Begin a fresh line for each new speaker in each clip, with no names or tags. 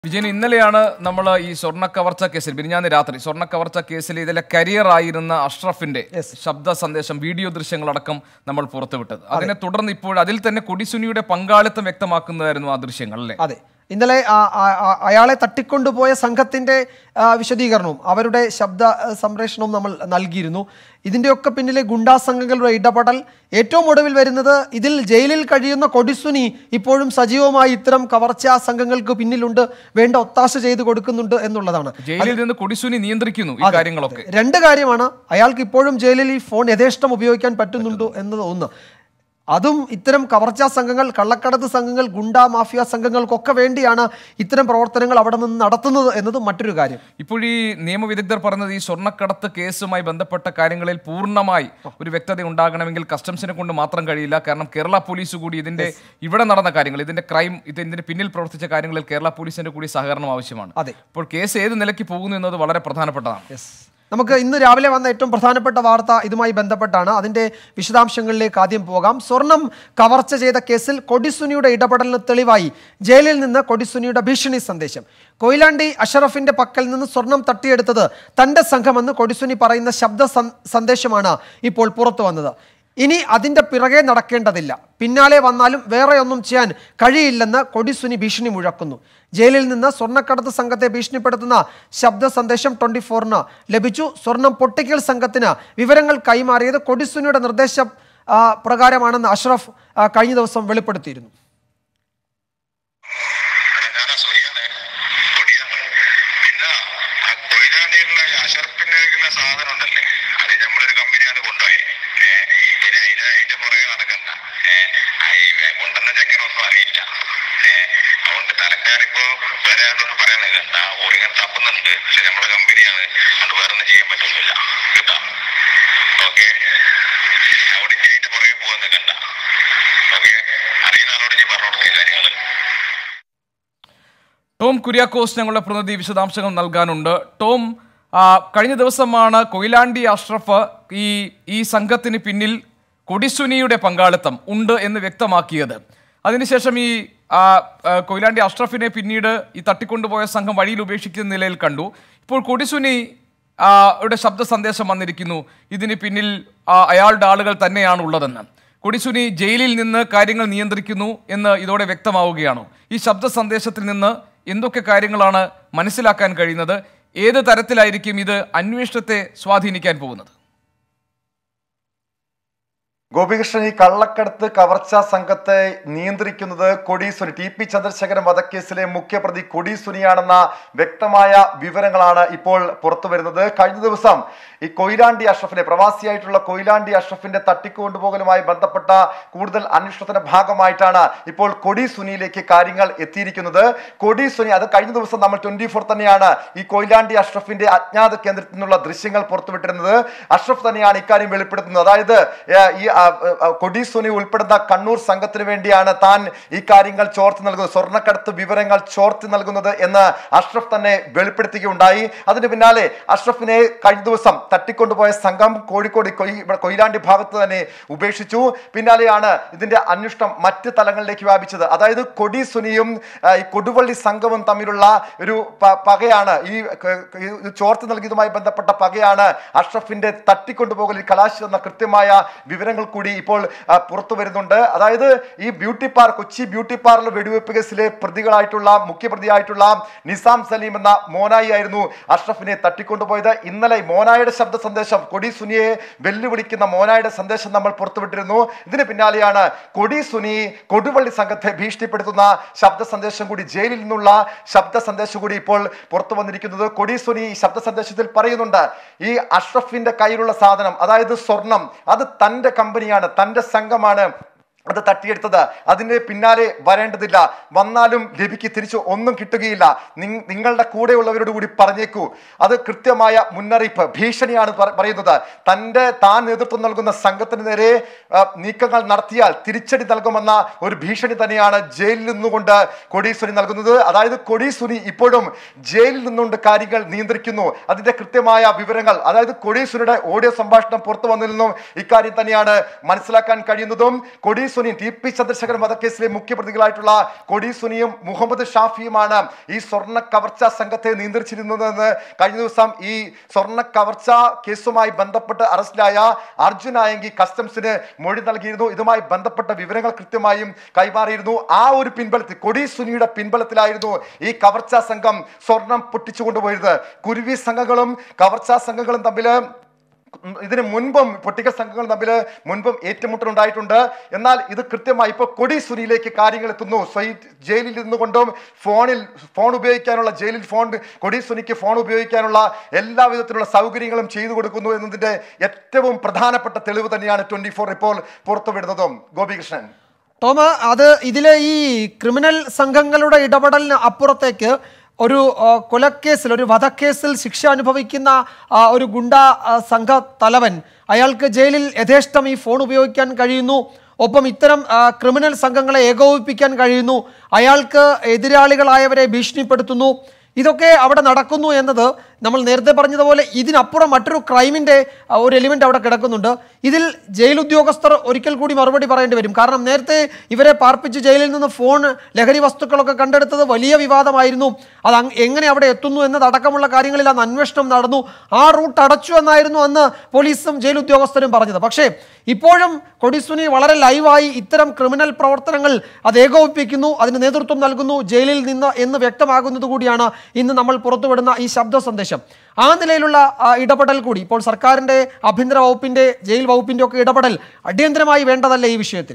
വിജയൻ ഇന്നലെയാണ് നമ്മൾ ഈ സ്വർണ്ണ കവർച്ച കേസിൽ മിനിഞ്ഞാന്ന് രാത്രി സ്വർണ്ണ കവർച്ച കേസിൽ ഇതിലെ കരിയർ ആയിരുന്ന അഷ്റഫിന്റെ ശബ്ദ സന്ദേശം വീഡിയോ ദൃശ്യങ്ങളടക്കം നമ്മൾ പുറത്തുവിട്ടത് അതിനെ തുടർന്ന് ഇപ്പോൾ അതിൽ തന്നെ കൊടിസുനിയുടെ പങ്കാളിത്തം വ്യക്തമാക്കുന്നതായിരുന്നു ആ ദൃശ്യങ്ങൾ അല്ലേ
അതെ ഇന്നലെ ആ- ആ- ആ- അയാളെ തട്ടിക്കൊണ്ടുപോയ സംഘത്തിന്റെ ആ, വിശദീകരണവും അവരുടെ ശബ്ദ ആ, സംപ്രേഷണവും നമ്മൾ നൽകിയിരുന്നു ഇതിന്റെയൊക്കെ പിന്നിലെ ഗുണ്ടാ സംഘങ്ങളുടെ ഇടപെടൽ ഏറ്റവും ഒടുവിൽ വരുന്നത് ഇതിൽ ജയിലിൽ കഴിയുന്ന കൊടിസുനി ഇപ്പോഴും സജീവമായി ഇത്തരം കവർച്ചാ സംഘങ്ങൾക്ക് പിന്നിലുണ്ട് വേണ്ട ഒത്താശ ചെയ്തു കൊടുക്കുന്നുണ്ട് എന്നുള്ളതാണ്
ജയിലിൽ നിന്ന് കൊടിസുനി നിയന്ത്രിക്കുന്നു ഈ കാര്യങ്ങളൊക്കെ
രണ്ട് കാര്യമാണ് അയാൾക്ക് ഇപ്പോഴും ജയിലിൽ ഈ ഫോൺ യഥേഷ്ടം ഉപയോഗിക്കാൻ പറ്റുന്നുണ്ടോ എന്നത് ഒന്ന് അതും ഇത്തരം കവർച്ചാ സംഘങ്ങൾ കള്ളക്കടത്ത് സംഘങ്ങൾ ഗുണ്ടാ മാഫിയ സംഘങ്ങൾക്കൊക്കെ വേണ്ടിയാണ് ഇത്തരം പ്രവർത്തനങ്ങൾ അവിടെ നിന്ന് നടത്തുന്നത് എന്നത് മറ്റൊരു കാര്യം
ഇപ്പോൾ ഈ നിയമവിദഗ്ധർ പറഞ്ഞത് ഈ സ്വർണ്ണക്കടത്ത് കേസുമായി ബന്ധപ്പെട്ട കാര്യങ്ങളിൽ പൂർണ്ണമായി ഒരു വ്യക്തത ഉണ്ടാകണമെങ്കിൽ കസ്റ്റംസിനെ കൊണ്ട് മാത്രം കഴിയില്ല കാരണം കേരള പോലീസ് കൂടി ഇതിന്റെ ഇവിടെ നടന്ന കാര്യങ്ങൾ ഇതിന്റെ ക്രൈം ഇതിന്റെ പിന്നിൽ പ്രവർത്തിച്ച കാര്യങ്ങളിൽ കേരള പോലീസിന്റെ കൂടി സഹകരണം ആവശ്യമാണ്
അതെ
അപ്പോൾ കേസ് ഏത് നിലയ്ക്ക് പോകുന്നു എന്നത് വളരെ പ്രധാനപ്പെട്ടതാണ്
യെസ് നമുക്ക് ഇന്ന് രാവിലെ വന്ന ഏറ്റവും പ്രധാനപ്പെട്ട വാർത്ത ഇതുമായി ബന്ധപ്പെട്ടാണ് അതിന്റെ വിശദാംശങ്ങളിലേക്ക് ആദ്യം പോകാം സ്വർണം കവർച്ച ചെയ്ത കേസിൽ കൊടിസുനിയുടെ ഇടപെടലിന് തെളിവായി ജയിലിൽ നിന്ന് കൊടിസുനിയുടെ ഭീഷണി സന്ദേശം കൊയിലാണ്ടി അഷറഫിന്റെ പക്കൽ നിന്ന് സ്വർണം തട്ടിയെടുത്തത് തന്റെ സംഘമെന്ന് കൊടിസുനി പറയുന്ന ശബ്ദ സന്- സന്ദേശമാണ് ഇപ്പോൾ പുറത്തു വന്നത് ഇനി അതിന്റെ പിറകെ നടക്കേണ്ടതില്ല പിന്നാലെ വന്നാലും വേറെ ഒന്നും ചെയ്യാൻ കഴിയില്ലെന്ന് കൊടിസുനി ഭീഷണി മുഴക്കുന്നു ജയിലിൽ നിന്ന് സ്വർണ്ണക്കടത്ത് സംഘത്തെ ഭീഷണിപ്പെടുത്തുന്ന ശബ്ദ സന്ദേശം ട്വന്റി ഫോറിന് ലഭിച്ചു സ്വർണം പൊട്ടിക്കൽ സംഘത്തിന് വിവരങ്ങൾ കൈമാറിയത് കൊടിസുനിയുടെ നിർദ്ദേശ ആ, പ്രകാരമാണെന്ന് അഷ്റഫ് ആ, കഴിഞ്ഞ ദിവസം വെളിപ്പെടുത്തിയിരുന്നു
ഞാനാ സുനിയാണ് കൊടിയാണ് പിന്നെ ആ കൊയിലാണ്ടിയുള്ള അഷർപ്പിന്റെ സാധനം ഉണ്ടല്ലേ അത് നമ്മളൊരു കമ്പനിയാണ് കൊണ്ടുപോയത് ഏഹ് ഇനി അതിന്റെ അതിന്റെ പുറകെ നടക്കണ്ട ഏഹ് കൊണ്ടുവന്ന ചെക്കനൊന്നും അറിയില്ല ഏഹ് അതുകൊണ്ട് തലക്കാരിപ്പോ വേറെ ആരോടൊന്നും പറയാൻ നിൽക്കണ്ട ഓരിങ്ങനെ തപ്പുന്നുണ്ട് പക്ഷെ നമ്മളെ കമ്പനിയാണ് അത് വേറെ ഒന്നും ചെയ്യാൻ പറ്റുന്നില്ല കേട്ടോ ഓക്കെ അവിടെ ഇനി അതിന്റെ പുറകെ പോകാൻ നിൽക്കണ്ട ഓക്കെ അറിയുന്ന ആളോട് ഞാൻ പറഞ്ഞു കൊടുത്ത കാര്യങ്ങള്
ടോം കുര്യാക്കോസ് ഞങ്ങളുടെ പ്രതിനിധി വിശദാംശങ്ങൾ നൽകാനുണ്ട് ടോം ആ, കഴിഞ്ഞ ദിവസമാണ് കൊയിലാണ്ടി അഷ്റഫ് ഈ ഈ സംഘത്തിന് പിന്നിൽ കൊടിസുനിയുടെ പങ്കാളിത്തം ഉണ്ട് എന്ന് വ്യക്തമാക്കിയത് അതിനുശേഷം ഈ ആ, ആ, കൊയിലാണ്ടി അഷ്റഫിനെ പിന്നീട് ഈ തട്ടിക്കൊണ്ടുപോയ സംഘം വഴിയിൽ ഉപേക്ഷിക്കുന്ന നിലയിൽ കണ്ടു ഇപ്പോൾ കൊടിസുനി ആ, യുടെ ശബ്ദ സന്ദേശം വന്നിരിക്കുന്നു ഇതിന് പിന്നിൽ ആ, അയാളുടെ ആളുകൾ തന്നെയാണ് ഉള്ളതെന്ന് കൊടിസുനി ജയിലിൽ നിന്ന് കാര്യങ്ങൾ നിയന്ത്രിക്കുന്നു എന്ന് ഇതോടെ വ്യക്തമാവുകയാണോ ഈ ശബ്ദ സന്ദേശത്തിൽ നിന്ന് എന്തൊക്കെ കാര്യങ്ങളാണ് മനസ്സിലാക്കാൻ കഴിയുന്നത് ഏത് തരത്തിലായിരിക്കും ഇത് അന്വേഷണത്തെ സ്വാധീനിക്കാൻ പോകുന്നത്
ഗോപികൃഷ്ണൻ ഈ കള്ളക്കടത്ത് കവർച്ചാ സംഘത്തെ നിയന്ത്രിക്കുന്നത് കൊടീസുനി ടി പി ചന്ദ്രശേഖരൻ വധക്കേസിലെ മുഖ്യപ്രതി കൊടീസുനിയാണെന്ന വ്യക്തമായ വിവരങ്ങളാണ് ഇപ്പോൾ പുറത്തു വരുന്നത് കഴിഞ്ഞ ദിവസം ഈ കൊയിലാണ്ടി അഷ്റഫിനെ പ്രവാസിയായിട്ടുള്ള കൊയിലാണ്ടി അഷ്റഫിന്റെ തട്ടിക്കൊണ്ടുപോകലുമായി ബന്ധപ്പെട്ട കൂടുതൽ അന്വേഷണത്തിന്റെ ഭാഗമായിട്ടാണ് ഇപ്പോൾ കൊടീസുനിയിലേക്ക് കാര്യങ്ങൾ എത്തിയിരിക്കുന്നത് കൊടീസുനി അത് കഴിഞ്ഞ ദിവസം നമ്മൾ ട്വന്റി ഫോർ തന്നെയാണ് ഈ കൊയിലാണ്ടി അഷ്റഫിന്റെ അജ്ഞാത കേന്ദ്രത്തിൽ നിന്നുള്ള ദൃശ്യങ്ങൾ പുറത്തുവിട്ടിരുന്നത് അഷ്റഫ് തന്നെയാണ് ഇക്കാര്യം വെളിപ്പെടുത്തുന്നത് അതായത് ഏഹ്, ഈ ആ, ആ, കൊടീസുനി ഉൾപ്പെടുന്ന കണ്ണൂർ സംഘത്തിന് വേണ്ടിയാണ് താൻ ഈ കാര്യങ്ങൾ ചോർത്തി നൽകുന്നത് സ്വർണ്ണക്കടത്ത് വിവരങ്ങൾ ചോർത്തി നൽകുന്നത് എന്ന് അഷ്റഫ് തന്നെ വെളിപ്പെടുത്തുകയുണ്ടായി അതിന് പിന്നാലെ അഷ്റഫിനെ കഴിഞ്ഞ ദിവസം തട്ടിക്കൊണ്ടുപോയ സംഘം കോഴിക്കോട് കൊയ്- ഇവിടെ കൊയിലാണ്ടി ഭാഗത്ത് തന്നെ ഉപേക്ഷിച്ചു പിന്നാലെയാണ് ഇതിന്റെ അന്വേഷണം മറ്റ് തലങ്ങളിലേക്ക് വ്യാപിച്ചത് അതായത് കൊടിസുനിയും ആ, ഈ കൊടുവള്ളി സംഘവും തമ്മിലുള്ള ഒരു പ- പകയാണ് ഈ ക- ഈ ചോർത്തി നൽകിയതുമായി ബന്ധപ്പെട്ട പകയാണ് അഷ്റഫിന്റെ തട്ടിക്കൊണ്ടുപോകലിൽ കലാശിച്ചെന്ന കൃത്യമായ വിവരങ്ങൾ കൂടി ഇപ്പോൾ ആ, പുറത്തു വരുന്നുണ്ട് അതായത് ഈ beauty park Kochi beauty parlour വെടിവെപ്പ് കേസിലെ പ്രതികളായിട്ടുള്ള മുഖ്യപ്രതിയായിട്ടുള്ള നിസാം സലീം എന്ന മോനായി ആയിരുന്നു അഷ്റഫിനെ തട്ടിക്കൊണ്ടുപോയത് ഇന്നലെ മോനായുടെ ശബ്ദ സന്ദേശം കൊടി സുനിയെ വെല്ലുവിളിക്കുന്ന മോനായുടെ സന്ദേശം നമ്മൾ പുറത്തുവിട്ടിരുന്നു ഇതിന് പിന്നാലെയാണ് കൊടി സുനി കൊടുവള്ളി സംഘത്തെ ഭീഷണിപ്പെടുത്തുന്ന ശബ്ദ സന്ദേശം കൂടി ജയിലിൽ നിന്നുള്ള ശബ്ദ സന്ദേശം കൂടി ഇപ്പോൾ പുറത്തു വന്നിരിക്കുന്നത് കൊടി സുനി ഈ ശബ്ദ സന്ദേശത്തിൽ പറയുന്നുണ്ട് ഈ അഷ്റഫിന്റെ കയ്യിലുള്ള സാധനം അതായത് സ്വർണം അത് തന്റെ കമ്പനിയാണ് തന്റെ സംഘമാണ് അത് തട്ടിയെടുത്തത് അതിന്റെ പിന്നാലെ വരേണ്ടതില്ല വന്നാലും ലഭിക്ക് തിരിച്ചു ഒന്നും കിട്ടുകയില്ല നിങ്- നിങ്ങളുടെ കൂടെയുള്ളവരോട് കൂടി പറഞ്ഞേക്കൂ അത് കൃത്യമായ മുന്നറിയിപ്പ് ഭീഷണിയാണ് പറ- പറയുന്നത് തന്റെ താൻ നേതൃത്വം നൽകുന്ന സംഘത്തിന് നേരെ ആ, നീക്കങ്ങൾ നടത്തിയാൽ തിരിച്ചടി നൽകുമെന്ന ഒരു ഭീഷണി തന്നെയാണ് ജയിലിൽ നിന്നുകൊണ്ട് കൊടീസുനി നൽകുന്നത് അതായത് കൊടീസുനി ഇപ്പോഴും ജയിലിൽ നിന്നുകൊണ്ട് കാര്യങ്ങൾ നിയന്ത്രിക്കുന്നു അതിന്റെ കൃത്യമായ വിവരങ്ങൾ അതായത് കൊടീസുനിയുടെ ഓഡിയോ സംഭാഷണം പുറത്തു വന്നതിൽ നിന്നും ഇക്കാര്യം തന്നെയാണ് മനസ്സിലാക്കാൻ കഴിയുന്നതും കൊടി സുനിയും ടി പി ചന്ദ്രശേഖരൻ വധക്കേസിലെ മുഖ്യപ്രതികളായിട്ടുള്ള കൊടി സുനിയും മുഹമ്മദ് ഷാഫിയുമാണ് ഈ സ്വർണ്ണ കവർച്ചാ സംഘത്തെ നിയന്ത്രിച്ചിരുന്നതെന്ന് കഴിഞ്ഞ ദിവസം ഈ സ്വർണ്ണ കവർച്ചാ കേസുമായി ബന്ധപ്പെട്ട് അറസ്റ്റിലായ അർജുൻ ആയെങ്കി കസ്റ്റംസിന് മൊഴി നൽകിയിരുന്നു ഇതുമായി ബന്ധപ്പെട്ട വിവരങ്ങൾ കൃത്യമായും കൈമാറിയിരുന്നു ആ ഒരു പിൻബലത്തിൽ കൊടി സുനിയുടെ പിൻബലത്തിലായിരുന്നു ഈ കവർച്ചാ സംഘം സ്വർണം പൊട്ടിച്ചു കൊണ്ടുപോയത് കുരുവി സംഘങ്ങളും കവർച്ചാ സംഘങ്ങളും തമ്മിൽ ഉം ഇതിന് മുൻപും പൊട്ടിക്കൽ സംഘങ്ങൾ തമ്മിൽ മുൻപും ഏറ്റുമുട്ടലുണ്ടായിട്ടുണ്ട് എന്നാൽ ഇത് കൃത്യമായി ഇപ്പോൾ കൊടി സുനിയിലേക്ക് കാര്യങ്ങൾ എത്തുന്നു സ്വൈറ്റ് ജയിലിൽ നിന്നുകൊണ്ടും ഫോണിൽ ഫോൺ ഉപയോഗിക്കാനുള്ള ജയിലിൽ ഫോൺ കൊടി സുനിക്ക് ഫോൺ ഉപയോഗിക്കാനുള്ള എല്ലാ വിധത്തിലുള്ള സൗകര്യങ്ങളും ചെയ്തു കൊടുക്കുന്നു എന്നതിന്റെ ഏറ്റവും പ്രധാനപ്പെട്ട തെളിവ് തന്നെയാണ് ട്വന്റി ഫോർ ഇപ്പോൾ പുറത്തുവിടുന്നതും ഗോപികൃഷ്ണൻ
ടോമ അത് ഇതിലെ ഈ ക്രിമിനൽ സംഘങ്ങളുടെ ഇടപെടലിന് അപ്പുറത്തേക്ക് ഒരു ആ, കൊലക്കേസിൽ ഒരു വധക്കേസിൽ ശിക്ഷ അനുഭവിക്കുന്ന ആ, ഒരു ഗുണ്ട ആ, സംഘ തലവൻ അയാൾക്ക് ജയിലിൽ യഥേഷ്ടം ഈ ഫോൺ ഉപയോഗിക്കാൻ കഴിയുന്നു ഒപ്പം ഇത്തരം ആ, ക്രിമിനൽ സംഘങ്ങളെ ഏകോപിപ്പിക്കാൻ കഴിയുന്നു അയാൾക്ക് എതിരാളികളായവരെ ഭീഷണിപ്പെടുത്തുന്നു ഇതൊക്കെ അവിടെ നടക്കുന്നു എന്നത് നമ്മൾ നേരത്തെ പറഞ്ഞതുപോലെ ഇതിനപ്പുറം മറ്റൊരു ക്രൈമിൻ്റെ ഒരു എലിമെൻ്റ് അവിടെ കിടക്കുന്നുണ്ട് ഇതിൽ ജയിൽ ഉദ്യോഗസ്ഥർ ഒരിക്കൽ കൂടി മറുപടി പറയേണ്ടി വരും കാരണം നേരത്തെ ഇവരെ പാർപ്പിച്ച് ജയിലിൽ നിന്ന് ഫോൺ ലഹരി വസ്തുക്കളൊക്കെ കണ്ടെടുത്തത് വലിയ വിവാദമായിരുന്നു അത് അങ് എങ്ങനെ അവിടെ എത്തുന്നു എന്നതടക്കമുള്ള കാര്യങ്ങളിൽ അന്ന് അന്വേഷണം നടന്നു ആ റൂട്ട് അടച്ചു എന്നായിരുന്നു അന്ന് പോലീസും ജയിൽ ഉദ്യോഗസ്ഥരും പറഞ്ഞത് പക്ഷേ ഇപ്പോഴും കൊടിസുനി വളരെ ലൈവായി ഇത്തരം ക്രിമിനൽ പ്രവർത്തനങ്ങൾ അത് ഏകോപിപ്പിക്കുന്നു അതിന് നേതൃത്വം നൽകുന്നു ജയിലിൽ നിന്ന് എന്ന് വ്യക്തമാകുന്നത് കൂടിയാണ് ഇന്ന് നമ്മൾ പുറത്തുവിടുന്ന ഈ ശബ്ദ സന്ദേശം ആ നിലയിലുള്ള ആ, ഇടപെടൽ കൂടി ഇപ്പോൾ സർക്കാരിന്റെ ആഭ്യന്തര വകുപ്പിന്റെ ജയിൽ വകുപ്പിന്റെ ഒക്കെ ഇടപെടൽ അടിയന്തരമായി വേണ്ടതല്ലേ ഈ വിഷയത്തിൽ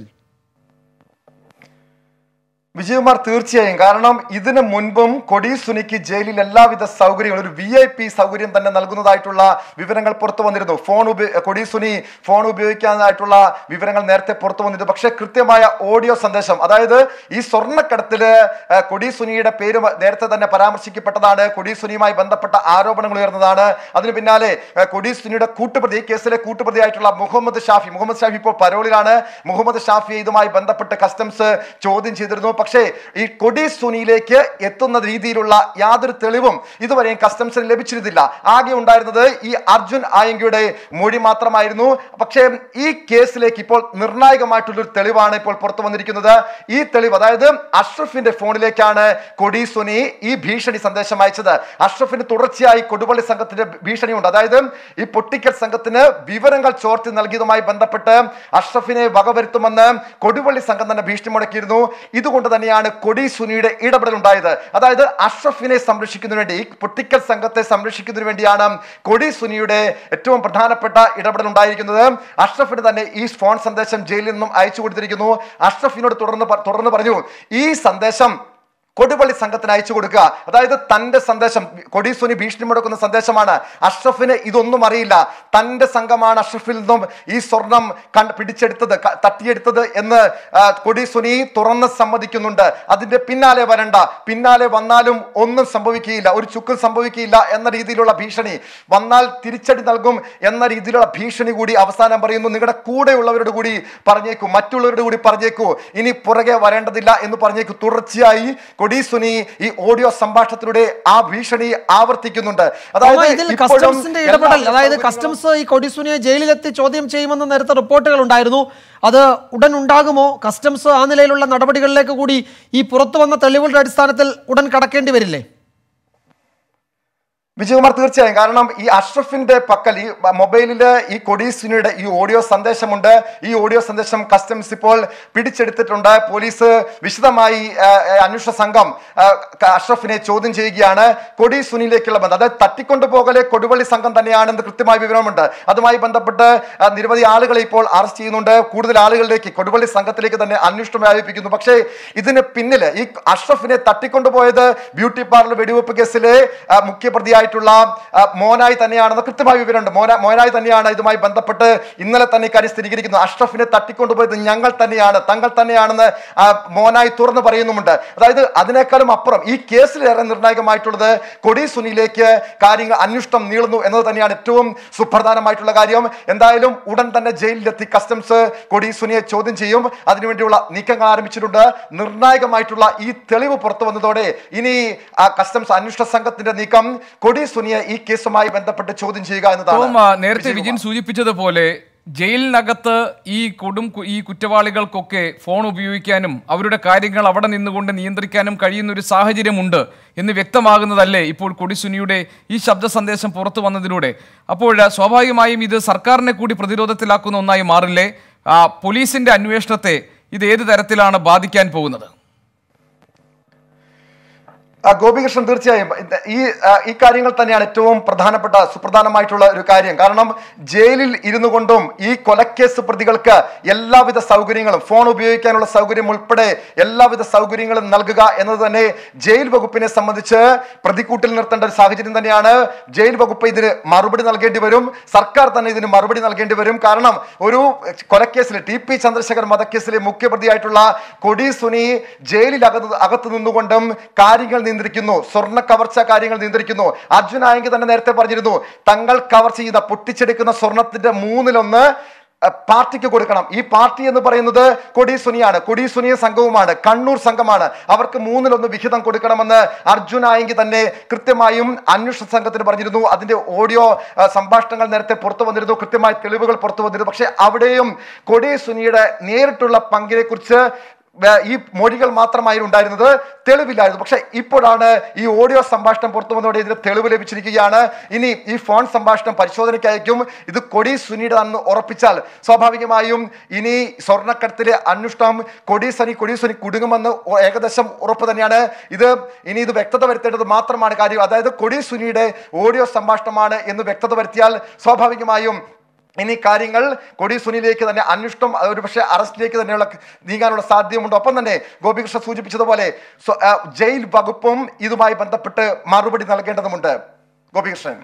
വിജയകുമാർ തീർച്ചയായും കാരണം ഇതിനു മുൻപും കൊടി സുനിക്ക് ജയിലിൽ എല്ലാവിധ സൗകര്യങ്ങളും ഒരു വി ഐ പി സൗകര്യം തന്നെ നൽകുന്നതായിട്ടുള്ള വിവരങ്ങൾ പുറത്തു വന്നിരുന്നു ഫോൺ ഉപയോ കൊടി സുനി ഫോൺ ഉപയോഗിക്കാനായിട്ടുള്ള വിവരങ്ങൾ നേരത്തെ പുറത്തു വന്നിരുന്നു പക്ഷേ കൃത്യമായ ഓഡിയോ സന്ദേശം അതായത് ഈ സ്വർണ്ണക്കടത്തില് ഏഹ്, കൊടി സുനിയുടെ പേര് നേരത്തെ തന്നെ പരാമർശിക്കപ്പെട്ടതാണ് കൊടി സുനിയുമായി ബന്ധപ്പെട്ട ആരോപണങ്ങൾ ഉയർന്നതാണ് അതിന് പിന്നാലെ ഏഹ്, കൊടി സുനിയുടെ കൂട്ടുപ്രതി ഈ കേസിലെ കൂട്ടുപ്രതിയായിട്ടുള്ള മുഹമ്മദ് ഷാഫി മുഹമ്മദ് ഷാഫി ഇപ്പോൾ പരോളിലാണ് മുഹമ്മദ് ഷാഫിയെ ഇതുമായി ബന്ധപ്പെട്ട് കസ്റ്റംസ് ചോദ്യം ചെയ്തിരുന്നു പക്ഷേ ഈ കൊടി സുനിയിലേക്ക് എത്തുന്ന രീതിയിലുള്ള യാതൊരു തെളിവും ഇതുവരെയും കസ്റ്റംസിന് ലഭിച്ചിരുന്നില്ല ആകെ ഉണ്ടായിരുന്നത് ഈ അർജുൻ ആയങ്കിയുടെ മൊഴി മാത്രമായിരുന്നു പക്ഷേ ഈ കേസിലേക്ക് ഇപ്പോൾ നിർണായകമായിട്ടുള്ളൊരു തെളിവാണ് ഇപ്പോൾ പുറത്തു വന്നിരിക്കുന്നത് ഈ തെളിവ് അതായത് അഷ്റഫിന്റെ ഫോണിലേക്കാണ് കൊടി സുനി ഈ ഭീഷണി സന്ദേശം അയച്ചത് അഷ്റഫിന് തുടർച്ചയായി കൊടുപള്ളി സംഘത്തിന്റെ ഭീഷണിയുണ്ട് അതായത് ഈ പൊട്ടിക്കൽ സംഘത്തിന് വിവരങ്ങൾ ചോർത്തി നൽകിയതുമായി ബന്ധപ്പെട്ട് അഷ്റഫിനെ വകവരുത്തുമെന്ന് കൊടുവള്ളി സംഘം തന്നെ ഭീഷണി മുടക്കിയിരുന്നു ഇതുകൊണ്ട് തന്നെയാണ് കൊടി സുനിയുടെ ഇടപെടൽ ഉണ്ടായത് അതായത് അഷ്റഫിനെ സംരക്ഷിക്കുന്നതിന് വേണ്ടി ഈ പൊട്ടിക്കൽ സംഘത്തെ സംരക്ഷിക്കുന്നതിന് വേണ്ടിയാണ് കൊടി സുനിയുടെ ഏറ്റവും പ്രധാനപ്പെട്ട ഇടപെടൽ ഉണ്ടായിരിക്കുന്നത് അഷ്റഫിന് തന്നെ ഈ ഫോൺ സന്ദേശം ജയിലിൽ നിന്നും അയച്ചു കൊടുത്തിരിക്കുന്നു അഷ്റഫിനോട് തുടർന്ന് പ- തുടർന്ന് പറഞ്ഞു ഈ സന്ദേശം കൊടുപള്ളി സംഘത്തിന് അയച്ചു കൊടുക്കുക അതായത് തന്റെ സന്ദേശം കൊടി സുനി ഭീഷണി മുടക്കുന്ന സന്ദേശമാണ് അഷ്റഫിന് ഇതൊന്നും അറിയില്ല തന്റെ സംഘമാണ് അഷ്റഫിൽ നിന്നും ഈ സ്വർണം കണ്ട് പിടിച്ചെടുത്തത് ക- തട്ടിയെടുത്തത് എന്ന് ആ, കൊടി സുനി തുറന്ന് സമ്മതിക്കുന്നുണ്ട് അതിന്റെ പിന്നാലെ വരണ്ട പിന്നാലെ വന്നാലും ഒന്നും സംഭവിക്കുകയില്ല ഒരു ചുക്കും സംഭവിക്കുകയില്ല എന്ന രീതിയിലുള്ള ഭീഷണി വന്നാൽ തിരിച്ചടി നൽകും എന്ന രീതിയിലുള്ള ഭീഷണി കൂടി അവസാനം പറയുന്നു നിങ്ങളുടെ കൂടെയുള്ളവരോട് കൂടി പറഞ്ഞേക്കൂ മറ്റുള്ളവരോട് കൂടി പറഞ്ഞേക്കൂ ഇനി പുറകെ വരേണ്ടതില്ല എന്ന് പറഞ്ഞേക്കൂ തുടർച്ചയായി കൊടി സുനി ഈ ഓഡിയോ സംഭാഷണത്തിലൂടെ ആ ഭീഷണി ആവർത്തിക്കുന്നുണ്ട്
ടോമ, ഇതിൽ
ഇപ്പോഴും
കസ്റ്റംസിന്റെ ഇടപെടൽ
എല്ലാ
അതായത്
സൗകര്യങ്ങളും-
കസ്റ്റംസ് ഈ കൊടിസുനിയെ ജയിലിലെത്തി ചോദ്യം ചെയ്യുമെന്ന് നേരത്തെ റിപ്പോർട്ടുകൾ ഉണ്ടായിരുന്നു അത് ഉടൻ ഉണ്ടാകുമോ കസ്റ്റംസ് ആ നിലയിലുള്ള നടപടികളിലേക്ക് കൂടി ഈ പുറത്തു വന്ന തെളിവുകളുടെ അടിസ്ഥാനത്തിൽ ഉടൻ കടക്കേണ്ടി വരില്ലേ
വിജയകുമാർ തീർച്ചയായും കാരണം ഈ അഷ്റഫിന്റെ പക്കൽ ഈ മൊബൈലില് ഈ കൊടീസിനിയുടെ ഈ ഓഡിയോ സന്ദേശമുണ്ട് ഈ ഓഡിയോ സന്ദേശം കസ്റ്റംസ് ഇപ്പോൾ പിടിച്ചെടുത്തിട്ടുണ്ട് പോലീസ് വിശദമായി ആ, ആ, അന്വേഷണ സംഘം ആ, ക- അഷ്റഫിനെ ചോദ്യം ചെയ്യുകയാണ് കൊടി സുനിയിലേക്കുള്ള ബന്ധം അതായത് തട്ടിക്കൊണ്ടുപോകലെ കൊടുവള്ളി സംഘം തന്നെയാണെന്ന് കൃത്യമായ വിവരമുണ്ട് അതുമായി ബന്ധപ്പെട്ട് ആ, നിരവധി ആളുകളെ ഇപ്പോൾ അറസ്റ്റ് ചെയ്യുന്നുണ്ട് കൂടുതൽ ആളുകളിലേക്ക് കൊടുവള്ളി സംഘത്തിലേക്ക് തന്നെ അന്വേഷണം വ്യാപിപ്പിക്കുന്നു പക്ഷേ ഇതിന് പിന്നില് ഈ അഷ്റഫിനെ തട്ടിക്കൊണ്ടുപോയത് ബ്യൂട്ടി പാർലർ വെടിവെപ്പ് കേസിലെ ആ, മുഖ്യപ്രതിയായിട്ടുള്ള ആ, മോനായി തന്നെയാണെന്ന് കൃത്യമായ വിവരമുണ്ട് മോന മോനായി തന്നെയാണ് ഇതുമായി ബന്ധപ്പെട്ട് ഇന്നലെ തന്നെ ഇക്കാര്യം സ്ഥിരീകരിക്കുന്നു അഷ്റഫിനെ തട്ടിക്കൊണ്ടുപോയത് ഞങ്ങൾ തന്നെയാണ് തങ്ങൾ തന്നെയാണെന്ന് ആ, മോനായി തുറന്നു പറയുന്നുമുണ്ട് അതായത് അതിനേക്കാളും അപ്പുറം ഈ കേസിലേറെ നിർണായകമായിട്ടുള്ളത് കൊടി സുനിയിലേക്ക് കാര്യങ്ങൾ അന്വേഷണം നീളുന്നു എന്നത് തന്നെയാണ് ഏറ്റവും സുപ്രധാനമായിട്ടുള്ള കാര്യം എന്തായാലും ഉടൻ തന്നെ ജയിലിലെത്തി കസ്റ്റംസ് കൊടി സുനിയെ ചോദ്യം ചെയ്യും അതിനുവേണ്ടിയുള്ള നീക്കങ്ങൾ ആരംഭിച്ചിട്ടുണ്ട് നിർണായകമായിട്ടുള്ള ഈ തെളിവ് പുറത്തു വന്നതോടെ ഇനി ആ കസ്റ്റംസ് അന്വേഷണ സംഘത്തിന്റെ നീക്കം കൊടി സുനിയെ ഈ കേസുമായി ബന്ധപ്പെട്ട് ചോദ്യം ചെയ്യുക
ടോം ആ,
എന്നതാണ്
നേരത്തെ വിജിൻ സൂചിപ്പിച്ചതുപോലെ ജയിലിനകത്ത് ഈ കൊടും കു- ഈ കുറ്റവാളികൾക്കൊക്കെ ഫോൺ ഉപയോഗിക്കാനും അവരുടെ കാര്യങ്ങൾ അവിടെ നിന്നുകൊണ്ട് നിയന്ത്രിക്കാനും കഴിയുന്ന ഒരു സാഹചര്യമുണ്ട് എന്ന് വ്യക്തമാകുന്നതല്ലേ ഇപ്പോൾ കൊടിസുനിയുടെ ഈ ശബ്ദ സന്ദേശം പുറത്തു വന്നതിലൂടെ അപ്പോൾ സ്വാഭാവികമായും ഇത് സർക്കാരിനെ കൂടി പ്രതിരോധത്തിലാക്കുന്ന ഒന്നായി മാറില്ലേ ആ, പോലീസിന്റെ അന്വേഷണത്തെ ഇത് ഏത് തരത്തിലാണ് ബാധിക്കാൻ പോകുന്നത്
ആ, ഗോപികൃഷ്ണൻ തീർച്ചയായും ഇത് ഈ ആ, ഈ കാര്യങ്ങൾ തന്നെയാണ് ഏറ്റവും പ്രധാനപ്പെട്ട സുപ്രധാനമായിട്ടുള്ള ഒരു കാര്യം കാരണം ജയിലിൽ ഇരുന്നു കൊണ്ടും ഈ കൊലക്കേസ് പ്രതികൾക്ക് എല്ലാവിധ സൗകര്യങ്ങളും ഫോൺ ഉപയോഗിക്കാനുള്ള സൗകര്യം ഉൾപ്പെടെ എല്ലാവിധ സൗകര്യങ്ങളും നൽകുക എന്നത് തന്നെ ജയിൽ വകുപ്പിനെ സംബന്ധിച്ച് പ്രതിക്കൂട്ടിൽ നിർത്തേണ്ട ഒരു സാഹചര്യം തന്നെയാണ് ജയിൽ വകുപ്പ് ഇതിന് മറുപടി നൽകേണ്ടി വരും സർക്കാർ തന്നെ ഇതിന് മറുപടി നൽകേണ്ടി വരും കാരണം ഒരു കൊലക്കേസിൽ ടി പി ചന്ദ്രശേഖർ വധക്കേസിലെ മുഖ്യപ്രതിയായിട്ടുള്ള കൊടി സുനി ജയിലിൽ അകത്ത് അകത്ത് നിന്നുകൊണ്ടും കാര്യങ്ങൾ നിയന്ത്രിക്കുന്നു സ്വർണ്ണ കവർച്ച കാര്യങ്ങൾ നിയന്ത്രിക്കുന്നു അർജുൻ ആയെങ്കിൽ തന്നെ നേരത്തെ പറഞ്ഞിരുന്നു തങ്ങൾ കവർച്ച ചെയ്ത പൊട്ടിച്ചെടുക്കുന്ന സ്വർണത്തിന്റെ മൂന്നിലൊന്ന് അഹ്, പാർട്ടിക്ക് കൊടുക്കണം ഈ പാർട്ടി എന്ന് പറയുന്നത് കൊടി സുനിയാണ് കൊടി സുനിയ സംഘവുമാണ് കണ്ണൂർ സംഘമാണ് അവർക്ക് മൂന്നിലൊന്ന് വിഹിതം കൊടുക്കണമെന്ന് അർജുൻ ആയെങ്കിൽ തന്നെ കൃത്യമായും അന്വേഷണ സംഘത്തിന് പറഞ്ഞിരുന്നു അതിന്റെ ഓഡിയോ അഹ്, സംഭാഷണങ്ങൾ നേരത്തെ പുറത്തു വന്നിരുന്നു കൃത്യമായ തെളിവുകൾ പുറത്തു വന്നിരുന്നു പക്ഷെ അവിടെയും കൊടി സുനിയുടെ നേരിട്ടുള്ള പങ്കിനെ കുറിച്ച് വേ- ഈ മൊഴികൾ മാത്രമായിരുന്നു ഉണ്ടായിരുന്നത് തെളിവില്ലായിരുന്നു പക്ഷെ ഇപ്പോഴാണ് ഈ ഓഡിയോ സംഭാഷണം പുറത്തു വന്നതോടെ ഇതിന് തെളിവ് ലഭിച്ചിരിക്കുകയാണ് ഇനി ഈ ഫോൺ സംഭാഷണം പരിശോധനയ്ക്ക് അയക്കും ഇത് കൊടി സുനിയുടെ അന്ന് ഉറപ്പിച്ചാൽ സ്വാഭാവികമായും ഇനി സ്വർണ്ണക്കടത്തിലെ അന്വേഷണം കൊടി സനി കൊടി സുനി കുടുങ്ങുമെന്ന് ഉ- ഏകദേശം ഉറപ്പ് തന്നെയാണ് ഇത് ഇനി ഇത് വ്യക്തത വരുത്തേണ്ടത് മാത്രമാണ് കാര്യം അതായത് കൊടി സുനിയുടെ ഓഡിയോ സംഭാഷണമാണ് എന്ന് വ്യക്തത വരുത്തിയാൽ സ്വാഭാവികമായും ഇനി കാര്യങ്ങൾ കൊടി സുനിലേക്ക് തന്നെ അന്വേഷണം ഒരുപക്ഷെ അറസ്റ്റിലേക്ക് തന്നെയുള്ള നീങ്ങാനുള്ള സാധ്യതയുണ്ട് ഒപ്പം തന്നെ ഗോപികൃഷ്ണ സൂചിപ്പിച്ചതുപോലെ സ്വ- ആ, ജയിൽ വകുപ്പും ഇതുമായി ബന്ധപ്പെട്ട് മറുപടി നൽകേണ്ടതുണ്ട് ഗോപികൃഷ്ണൻ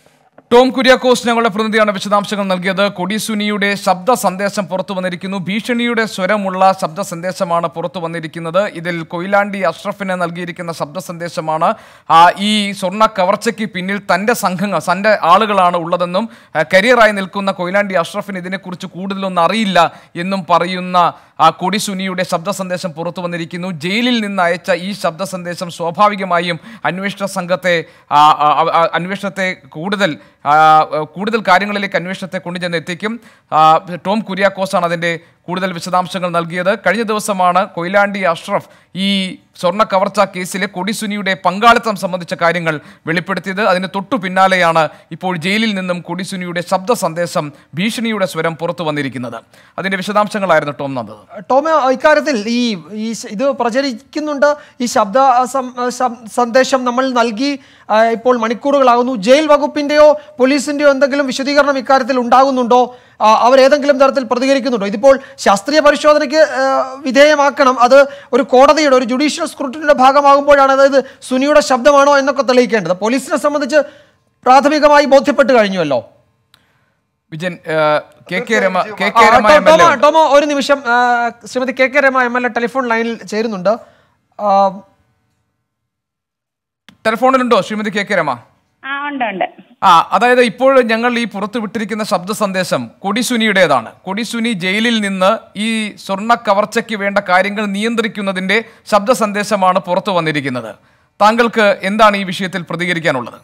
ടോം കുര്യാക്കോസ് ഞങ്ങളുടെ പ്രതിനിധിയാണ് വിശദാംശങ്ങൾ നൽകിയത് കൊടിസുനിയുടെ ശബ്ദ സന്ദേശം പുറത്തു വന്നിരിക്കുന്നു ഭീഷണിയുടെ സ്വരമുള്ള ശബ്ദ സന്ദേശമാണ് പുറത്തു വന്നിരിക്കുന്നത് ഇതിൽ കൊയിലാണ്ടി അഷ്റഫിന് നൽകിയിരിക്കുന്ന ശബ്ദ സന്ദേശമാണ് ആ, ഈ സ്വർണ്ണ കവർച്ചയ്ക്ക് പിന്നിൽ തന്റെ സംഘങ്ങൾ തന്റെ ആളുകളാണ് ഉള്ളതെന്നും ആ, കരിയറായി നിൽക്കുന്ന കൊയിലാണ്ടി അഷ്റഫിന് ഇതിനെക്കുറിച്ച് കൂടുതലൊന്നും അറിയില്ല എന്നും പറയുന്ന ആ കൊടിസുനിയുടെ ശബ്ദ സന്ദേശം പുറത്തു വന്നിരിക്കുന്നു ജയിലിൽ നിന്ന് അയച്ച ഈ ശബ്ദ സന്ദേശം സ്വാഭാവികമായും അന്വേഷണ സംഘത്തെ ആ, ആ, ആ, അന്വേഷണത്തെ കൂടുതൽ ആ, കൂടുതൽ കാര്യങ്ങളിലേക്ക് അന്വേഷണത്തെ കൊണ്ടുചെന്ന് എത്തിക്കും ആ, ടോം കുര്യാക്കോസാണ് അതിന്റെ കൂടുതൽ വിശദാംശങ്ങൾ നൽകിയത് കഴിഞ്ഞ ദിവസമാണ് കൊയിലാണ്ടി അഷ്റഫ് ഈ സ്വർണ്ണ കവർച്ച കേസിലെ കൊടിസുനിയുടെ പങ്കാളിത്തം സംബന്ധിച്ച കാര്യങ്ങൾ വെളിപ്പെടുത്തിയത് അതിന് തൊട്ടു പിന്നാലെയാണ് ഇപ്പോൾ ജയിലിൽ നിന്നും കൊടിസുനിയുടെ ശബ്ദ സന്ദേശം ഭീഷണിയുടെ സ്വരം പുറത്തു വന്നിരിക്കുന്നത് അതിന്റെ വിശദാംശങ്ങളായിരുന്നു ടോം നന്ദത്
ടോമ ഇക്കാര്യത്തിൽ ഈ ഈ ശ- ഇത് പ്രചരിക്കുന്നുണ്ട് ഈ ശബ്ദ സം- സം- സന്ദേശം നമ്മൾ നൽകി ആ, ഇപ്പോൾ മണിക്കൂറുകളാകുന്നു ജയിൽ വകുപ്പിന്റെയോ പോലീസിന്റെയോ എന്തെങ്കിലും വിശദീകരണം ഇക്കാര്യത്തിൽ ഉണ്ടാകുന്നുണ്ടോ ആ, അവരേതെങ്കിലും തരത്തിൽ പ്രതികരിക്കുന്നുണ്ടോ ഇതിപ്പോൾ ശാസ്ത്രീയ പരിശോധനയ്ക്ക് ആ, വിധേയമാക്കണം അത് ഒരു കോടതിയുടെ ഒരു ജുഡീഷ്യൽ സ്ക്രൂട്ടിനിയുടെ ഭാഗമാകുമ്പോഴാണ് അതായത് സുനിയുടെ ശബ്ദമാണോ എന്നൊക്കെ തെളിയിക്കേണ്ടത് പോലീസിനെ സംബന്ധിച്ച് പ്രാഥമികമായി ബോധ്യപ്പെട്ട് കഴിഞ്ഞുവല്ലോ
വിജയൻ ആ, കെ കെ രമ കെ
ആ,
കെ രമ
ടോ-
എം എൽ
ടോമോ
എ
ടോമോ ഒരു നിമിഷം ആ, Shrimati K K Rama M L A telephone ലൈനിൽ ചേരുന്നുണ്ട് ആ,
ടെലിഫോണിലുണ്ടോ ശ്രീമതി കെ കെ രമ
ആ ഉണ്ട് ഉണ്ട്
ആ അതായത് ഇപ്പോൾ ഞങ്ങൾ ഈ പുറത്തു വിട്ടിരിക്കുന്ന ശബ്ദ സന്ദേശം കൊടിസുനിയുടേതാണ് കൊടിസുനി ജയിലിൽ നിന്ന് ഈ സ്വർണ്ണ കവർച്ചയ്ക്ക് വേണ്ട കാര്യങ്ങൾ നിയന്ത്രിക്കുന്നതിന്റെ ശബ്ദ സന്ദേശമാണ് പുറത്തു വന്നിരിക്കുന്നത് താങ്കൾക്ക് എന്താണ് ഈ വിഷയത്തിൽ പ്രതികരിക്കാനുള്ളത്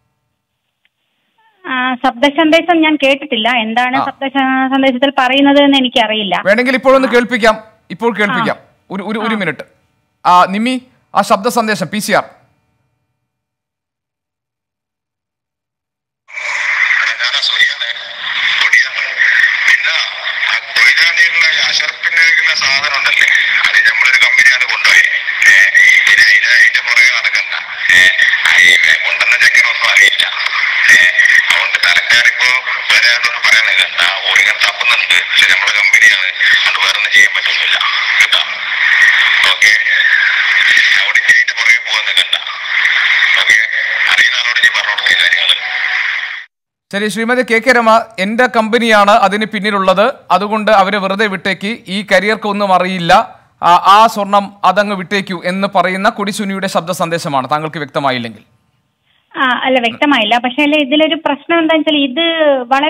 ആ, ശബ്ദ സന്ദേശം ഞാൻ കേട്ടിട്ടില്ല എന്താണ് ശബ്ദ സ- സന്ദേശത്തിൽ പറയുന്നത് എന്ന് എനിക്കറിയില്ല
വേണമെങ്കിൽ ഇപ്പോഴൊന്ന് കേൾപ്പിക്കാം ഇപ്പോൾ കേൾപ്പിക്കാം ഒരു ഒരു ഒരു മിനിറ്റ് ആ നിമ്മി ആ ശബ്ദ സന്ദേശം പി സി ആർ
ഞാനാ സുനിയാണ് കൊടിയാണ് പിന്നെ ആ കൊയിലാണ്ടിയുള്ള അഷർപ്പിനുള്ള സാധനം ഉണ്ടല്ലേ അത് നമ്മളൊരു കമ്പനിയാണ് കൊണ്ടുപോയി ഏഹ് ഇനി അതിന് അതിന്റെ പുറകെ നടക്കണ്ട ഏഹ് ഈ കൊണ്ടുവന്ന ചെക്കനൊന്നും അറിയില്ല ഏഹ് അതുകൊണ്ട് തലക്കാരിപ്പോ വേറെ ആരോടൊന്നും പറയാൻ നിൽക്കണ്ട ഓടിങ്ങനെ തപ്പുന്നുണ്ട് പക്ഷെ നമ്മളെ കമ്പനിയാണ് അതുകൊണ്ട് വേറെ ഒന്നും ചെയ്യാൻ പറ്റുന്നില്ല കേട്ടോ ഓക്കെ അവിടേക്ക് അതിന്റെ പുറകെ പോകാൻ നിൽക്കണ്ട ഓക്കെ അറിയുന്ന ആളോട് നീ പറഞ്ഞു കൊടുത്ത കാര്യങ്ങള്
ശരി ശ്രീമതി കെ കെ രമ എന്റെ കമ്പനിയാണ് അതിന് പിന്നിലുള്ളത് അതുകൊണ്ട് അവരെ വെറുതെ വിട്ടേക്ക് ഈ കരിയർക്ക് ഒന്നും അറിയില്ല ആ, ആ സ്വർണം അതങ്ങ് വിട്ടേക്കൂ എന്ന് പറയുന്ന കൊടിസുനിയുടെ ശബ്ദ സന്ദേശമാണ് താങ്കൾക്ക് വ്യക്തമായില്ലെങ്കിൽ
ആ അല്ല വ്യക്തമായില്ല പക്ഷെ അല്ലെ ഇതിലൊരു പ്രശ്നം എന്താ വെച്ചാൽ ഇത് വളരെ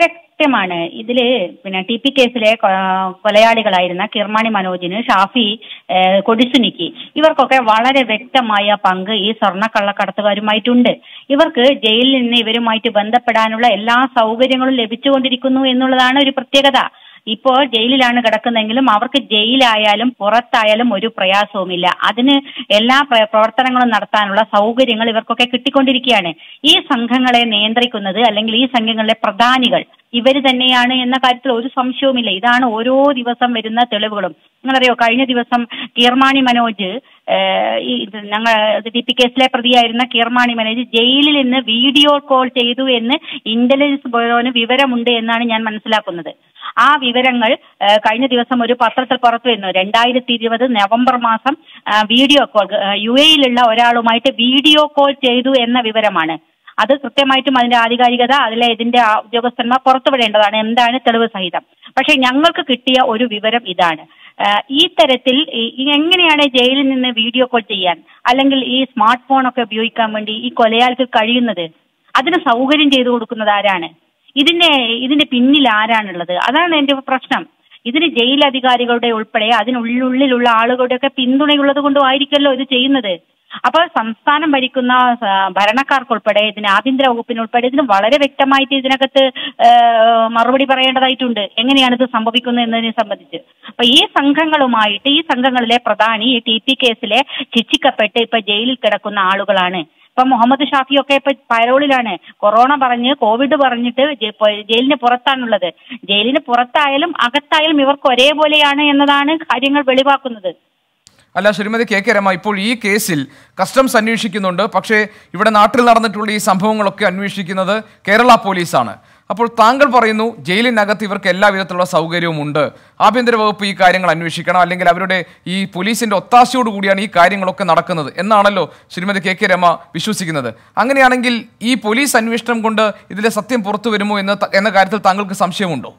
സത്യമാണ് ഇതില് പിന്നെ ടി പി കേസിലെ കൊ- കൊലയാളികളായിരുന്ന കിർമാണി മനോജിന് ഷാഫി ഏഹ്, കൊടിസുനിക്ക് ഇവർക്കൊക്കെ വളരെ വ്യക്തമായ പങ്ക് ഈ സ്വർണ്ണ കള്ളക്കടത്തുകാരുമായിട്ടുണ്ട് ഇവർക്ക് ജയിലിൽ നിന്ന് ഇവരുമായിട്ട് ബന്ധപ്പെടാനുള്ള എല്ലാ സൗകര്യങ്ങളും ലഭിച്ചുകൊണ്ടിരിക്കുന്നു എന്നുള്ളതാണ് ഒരു പ്രത്യേകത ഇപ്പോൾ ജയിലിലാണ് കിടക്കുന്നതെങ്കിലും അവർക്ക് ജയിലായാലും പുറത്തായാലും ഒരു പ്രയാസവുമില്ല അതിന് എല്ലാ പ്ര- പ്രവർത്തനങ്ങളും നടത്താനുള്ള സൗകര്യങ്ങൾ ഇവർക്കൊക്കെ കിട്ടിക്കൊണ്ടിരിക്കുകയാണ് ഈ സംഘങ്ങളെ നിയന്ത്രിക്കുന്നത് അല്ലെങ്കിൽ ഈ സംഘങ്ങളിലെ പ്രധാനികൾ ഇവർ തന്നെയാണ് എന്ന കാര്യത്തിൽ ഒരു സംശയവുമില്ല ഇതാണ് ഓരോ ദിവസം വരുന്ന തെളിവുകളും നിങ്ങളറിയോ കഴിഞ്ഞ ദിവസം കീർമാണി മനോജ് ഏഹ്, ഈ ഇത് ഞങ്ങൾ ഡി പി കേസിലെ പ്രതിയായിരുന്ന കീർമാണി മനോജ് ജയിലിൽ നിന്ന് വീഡിയോ കോൾ ചെയ്തു എന്ന് ഇന്റലിജൻസ് ബ്യൂറോന് വിവരമുണ്ട് എന്നാണ് ഞാൻ മനസ്സിലാക്കുന്നത് ആ വിവരങ്ങൾ ഏഹ്, കഴിഞ്ഞ ദിവസം ഒരു പത്രത്തിൽ പുറത്തു വരുന്നു രണ്ടായിരത്തി ഇരുപത് നവംബർ മാസം ആ, വീഡിയോ കോൾ ഏഹ്, യു എയിലുള്ള ഒരാളുമായിട്ട് വീഡിയോ കോൾ ചെയ്തു എന്ന വിവരമാണ് അത് കൃത്യമായിട്ടും അതിന്റെ ആധികാരികത അതിലെ ഇതിന്റെ ആ ഉദ്യോഗസ്ഥന്മാർ പുറത്തുവിടേണ്ടതാണ് എന്താണ് തെളിവ് സഹിതം പക്ഷെ ഞങ്ങൾക്ക് കിട്ടിയ ഒരു വിവരം ഇതാണ് ആഹ് ഈ തരത്തിൽ ഈ- ഈ എങ്ങനെയാണ് ജയിലിൽ നിന്ന് വീഡിയോ കോൾ ചെയ്യാൻ അല്ലെങ്കിൽ ഈ സ്മാർട്ട് ഫോൺ ഒക്കെ ഉപയോഗിക്കാൻ വേണ്ടി ഈ കൊലയാൾക്ക് കഴിയുന്നത് അതിന് സൗകര്യം ചെയ്തു കൊടുക്കുന്നത് ആരാണ് ഇതിന്റെ ഇതിന്റെ പിന്നിൽ ആരാണുള്ളത് അതാണ് എന്റെ പ്രശ്നം ഇതിന് ജയിൽ അധികാരികളുടെ ഉൾപ്പെടെ അതിനുള്ളിലുള്ള ആളുകളുടെ ഒക്കെ പിന്തുണയുള്ളത് കൊണ്ടും ആയിരിക്കുമല്ലോ ഇത് ചെയ്യുന്നത് അപ്പോൾ സംസ്ഥാനം ഭരിക്കുന്ന ആ, ഭരണക്കാർക്കുൾപ്പെടെ ഇതിന് ആഭ്യന്തര വകുപ്പിനുൾപ്പെടെ ഇതിന് വളരെ വ്യക്തമായിട്ട് ഇതിനകത്ത് ആ, മറുപടി പറയേണ്ടതായിട്ടുണ്ട് എങ്ങനെയാണ് ഇത് സംഭവിക്കുന്നത് എന്നതിനെ സംബന്ധിച്ച് അപ്പൊ ഈ സംഘങ്ങളുമായിട്ട് ഈ സംഘങ്ങളിലെ പ്രധാനി ഈ ടി പി കേസിലെ ശിക്ഷിക്കപ്പെട്ട് ഇപ്പൊ ജയിലിൽ കിടക്കുന്ന ആളുകളാണ് ഇപ്പൊ മുഹമ്മദ് ഷാഫി ഒക്കെ ഇപ്പൊ പരോളിലാണ് കൊറോണ പറഞ്ഞ് കോവിഡ് പറഞ്ഞിട്ട് ജെ- പ- ജയിലിന് പുറത്താണുള്ളത് ജയിലിന് പുറത്തായാലും അകത്തായാലും ഇവർക്ക് ഒരേപോലെയാണ് എന്നതാണ് കാര്യങ്ങൾ വെളിവാക്കുന്നത്
അല്ല ശ്രീമതി കെ കെ രമ ഇപ്പോൾ ഈ കേസിൽ കസ്റ്റംസ് അന്വേഷിക്കുന്നുണ്ട് പക്ഷേ ഇവിടെ നാട്ടിൽ നടന്നിട്ടുള്ള ഈ സംഭവങ്ങളൊക്കെ അന്വേഷിക്കുന്നത് കേരള പോലീസാണ് അപ്പോൾ താങ്കൾ പറയുന്നു ജയിലിനകത്ത് ഇവർക്ക് എല്ലാ വിധത്തിലുള്ള സൗകര്യവും ഉണ്ട് ആഭ്യന്തര വകുപ്പ് ഈ കാര്യങ്ങൾ അന്വേഷിക്കണം അല്ലെങ്കിൽ അവരുടെ ഈ പോലീസിന്റെ ഒത്താശയോട് കൂടിയാണ് ഈ കാര്യങ്ങളൊക്കെ നടക്കുന്നത് എന്നാണല്ലോ ശ്രീമതി കെ കെ രമ വിശ്വസിക്കുന്നത് അങ്ങനെയാണെങ്കിൽ ഈ പോലീസ് അന്വേഷണം കൊണ്ട് ഇതിലെ സത്യം പുറത്തു വരുമോ എന്ന എന്ന കാര്യത്തിൽ താങ്കൾക്ക് സംശയമുണ്ടോ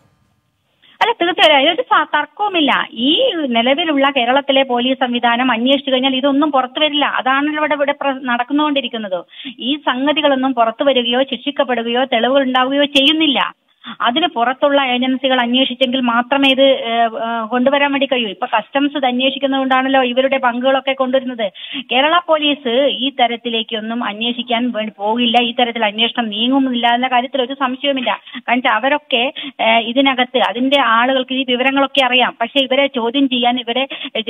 അല്ല തീർച്ചയായും ഇതൊരു സ- തർക്കവുമില്ല ഈ നിലവിലുള്ള കേരളത്തിലെ പോലീസ് സംവിധാനം അന്വേഷിച്ചു കഴിഞ്ഞാൽ ഇതൊന്നും പുറത്തു വരില്ല അതാണ് ഇവിടെ ഇവിടെ പ്ര- നടന്നുകൊണ്ടിരിക്കുന്നത് ഈ സംഗതികളൊന്നും പുറത്തു വരികയോ ശിക്ഷിക്കപ്പെടുകയോ തെളിവുകൾ ഉണ്ടാവുകയോ ചെയ്യുന്നില്ല അതിന് പുറത്തുള്ള ഏജൻസികൾ അന്വേഷിച്ചെങ്കിൽ മാത്രമേ ഇത് ഏഹ്, ഏഹ്, കൊണ്ടുവരാൻ വേണ്ടി കഴിയൂ ഇപ്പൊ കസ്റ്റംസ് ഇത് അന്വേഷിക്കുന്നതുകൊണ്ടാണല്ലോ ഇവരുടെ പങ്കുകളൊക്കെ കൊണ്ടുവരുന്നത് കേരള പോലീസ് ഈ തരത്തിലേക്കൊന്നും അന്വേഷിക്കാൻ വേണ്ടി പോകില്ല ഈ തരത്തിൽ അന്വേഷണം നീങ്ങുന്നില്ല എന്ന കാര്യത്തിൽ ഒരു സംശയവുമില്ല കാരണം വെച്ചാ അവരൊക്കെ ഏഹ്, ഇതിനകത്ത് അതിന്റെ ആളുകൾക്ക് ഈ വിവരങ്ങളൊക്കെ അറിയാം പക്ഷെ ഇവരെ ചോദ്യം ചെയ്യാൻ ഇവരെ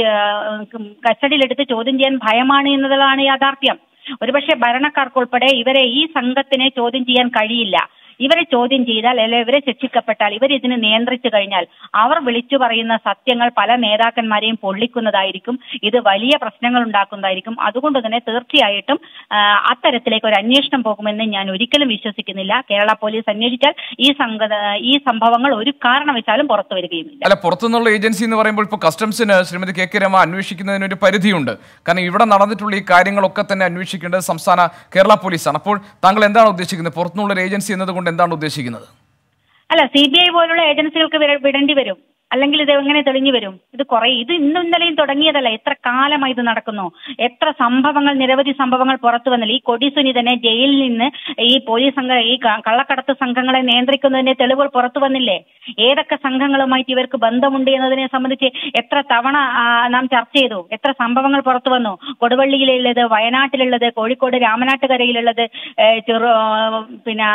ഏഹ്, കസ്റ്റഡിയിലെടുത്ത് ചോദ്യം ചെയ്യാൻ ഭയമാണ് എന്നതാണ് യാഥാർത്ഥ്യം ഒരുപക്ഷെ ഭരണക്കാർക്കുൾപ്പെടെ ഇവരെ ഈ സംഘത്തിനെ ചോദ്യം ചെയ്യാൻ കഴിയില്ല ഇവരെ ചോദ്യം ചെയ്താൽ അല്ലെ ഇവരെ ശിക്ഷിക്കപ്പെട്ടാൽ ഇവർ ഇതിനെ നിയന്ത്രിച്ചു കഴിഞ്ഞാൽ അവർ വിളിച്ചു പറയുന്ന സത്യങ്ങൾ പല നേതാക്കന്മാരെയും പൊള്ളിക്കുന്നതായിരിക്കും ഇത് വലിയ പ്രശ്നങ്ങൾ ഉണ്ടാക്കുന്നതായിരിക്കും അതുകൊണ്ട് തന്നെ തീർച്ചയായിട്ടും ആ, അത്തരത്തിലേക്ക് ഒരു അന്വേഷണം പോകുമെന്ന് ഞാൻ ഒരിക്കലും വിശ്വസിക്കുന്നില്ല കേരള പോലീസ് അന്വേഷിച്ചാൽ ഈ സംഘ ഈ സംഭവങ്ങൾ ഒരു കാരണവശാലും പുറത്തു വരികയുമില്ല
അല്ല പുറത്തുനിന്നുള്ള ഏജൻസി എന്ന് പറയുമ്പോൾ ഇപ്പോൾ കസ്റ്റംസിന് ശ്രീമതി കെ കെ രമ അന്വേഷിക്കുന്നതിന് ഒരു പരിധിയുണ്ട് കാരണം ഇവിടെ നടന്നിട്ടുള്ള ഈ കാര്യങ്ങളൊക്കെ തന്നെ അന്വേഷിക്കേണ്ടത് സംസ്ഥാന കേരള പോലീസാണ് അപ്പോൾ താങ്കൾ എന്താണ് ഉദ്ദേശിക്കുന്നത് പുറത്തുനിന്നുള്ള ഒരു ഏജൻസി എന്നതുകൊണ്ട് എന്താണ് ഉദ്ദേശിക്കുന്നത്
അല്ല സി ബി ഐ പോലുള്ള ഏജൻസികൾക്ക് വിര- വിടേണ്ടി വരും അല്ലെങ്കിൽ ഇത് എങ്ങനെ തെളിഞ്ഞു വരും ഇത് കുറെ ഇത് ഇന്നും ഇന്നലെയും തുടങ്ങിയതല്ല എത്ര കാലമായി ഇത് നടക്കുന്നു എത്ര സംഭവങ്ങൾ നിരവധി സംഭവങ്ങൾ പുറത്തു വന്നില്ല ഈ കൊടിസുനി തന്നെ ജയിലിൽ നിന്ന് ഈ പോലീസ് സംഘ ഈ ക- കള്ളക്കടത്ത് സംഘങ്ങളെ നിയന്ത്രിക്കുന്നതിന്റെ തെളിവുകൾ പുറത്തു വന്നില്ലേ ഏതൊക്കെ സംഘങ്ങളുമായിട്ട് ഇവർക്ക് ബന്ധമുണ്ട് എന്നതിനെ സംബന്ധിച്ച് എത്ര തവണ ആ, നാം ചർച്ച ചെയ്തു എത്ര സംഭവങ്ങൾ പുറത്തു വന്നു കൊടുവള്ളിയിലുള്ളത് വയനാട്ടിലുള്ളത് കോഴിക്കോട് രാമനാട്ടുകരയിലുള്ളത് ഏ, ചെറു പിന്നെ